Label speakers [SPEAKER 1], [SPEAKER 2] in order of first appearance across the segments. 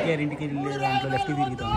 [SPEAKER 1] కేసీఆర్ ఇంటికి వెళ్ళే దాంట్లో లెఫ్ట్ తిరుగుతాం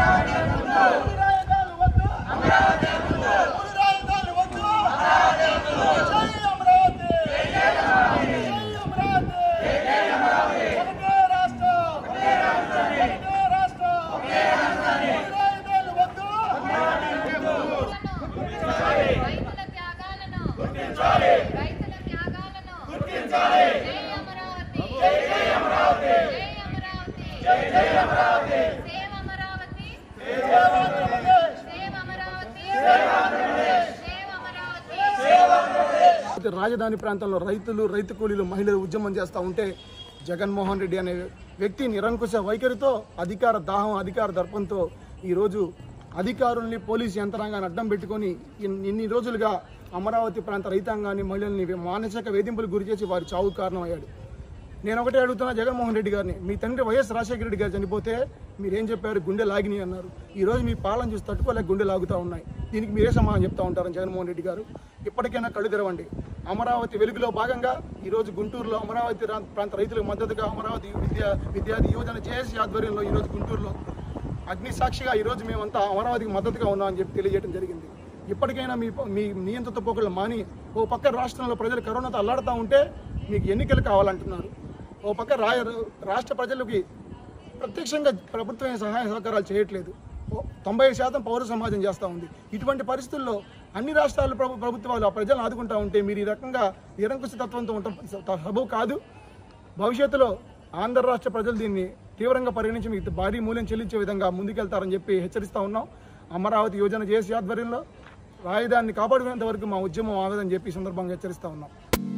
[SPEAKER 2] రైతుల త్యాగాలను రైతుల త్యాగాలను జై అమరావతి జై అమరావతి జై Amaravati save Amaravati save Amaravati save Amaravati
[SPEAKER 3] అయితే రాజధాని ప్రాంతంలో రైతులు రైతు కూలీలు మహిళలు ఉద్యమం చేస్తూ ఉంటే జగన్మోహన్ రెడ్డి అనే వ్యక్తి నిరంకుశ వైఖరితో అధికార దాహం అధికార దర్పంతో ఈరోజు అధికారుల్ని పోలీసు యంత్రాంగాన్ని అడ్డం పెట్టుకొని ఇన్- ఇన్ని రోజులుగా అమరావతి ప్రాంత రైతాంగాన్ని మహిళల్ని మానసిక వేధింపులకు గురి చేసి వారి చావు కారణమయ్యాడు నేను ఒకటే అడుగుతున్నా జగన్మోహన్ రెడ్డి గారిని మీ తండ్రి వైఎస్ రాజశేఖర రెడ్డి గారు చనిపోతే మీరేం చెప్పారు గుండె లాగిని అన్నారు ఈ రోజు మీ పాలన చూసి తట్టుకోలేక గుండె లాగుతూ ఉన్నాయి దీనికి మీరే సమాధానం చెప్తా ఉంటారు జగన్మోహన్ రెడ్డి గారు ఇప్పటికైనా కళ్ళు తెరవండి అమరావతి వెలుగులో భాగంగా ఈ రోజు గుంటూరులో అమరావతి రా- ప్రాంత రైతులకు మద్దతుగా అమరావతి విద్యా విద్యార్థి యువజన జేఏసీ ఆధ్వర్యంలో ఈ రోజు గుంటూరులో అగ్ని సాక్షిగా ఈ రోజు మేమంతా అమరావతికి మద్దతుగా ఉన్నామని చెప్పి తెలియజేయడం జరిగింది ఇప్పటికైనా మీ మీ నియంత్రిత పోకళ్ళు మాని ఓ పక్క రాష్ట్రంలో ప్రజలు కరోనాతో అల్లాడుతూ ఉంటే మీకు ఎన్నికలు కావాలంటున్నారు ఓ పక్క రా రాష్ట్ర ప్రజలకి ప్రత్యక్షంగా ప్రభుత్వం ఏం సహాయ సహకారాలు చేయట్లేదు ఓ తొంభై శాతం పౌర సమాజం చేస్తూ ఉంది ఇటువంటి పరిస్థితుల్లో అన్ని రాష్ట్రాల ప్రభు ప్రభుత్వాలు ఆ ప్రజలను ఆదుకుంటా ఉంటే మీరు ఈ రకంగా నిరంకుశ తత్వంతో ఉండటం సబు కాదు భవిష్యత్తులో ఆంధ్ర రాష్ట్ర ప్రజలు దీన్ని తీవ్రంగా పరిగణించి మీకు భారీ మూల్యం చెల్లించే విధంగా ముందుకెళ్తారని చెప్పి హెచ్చరిస్తా ఉన్నాం అమరావతి యోజన చేసి ఆధ్వర్యంలో రాజధానిని కాపాడుకునేంత వరకు మా ఉద్యమం ఆగదని చెప్పి ఈ సందర్భంగా హెచ్చరిస్తా ఉన్నాం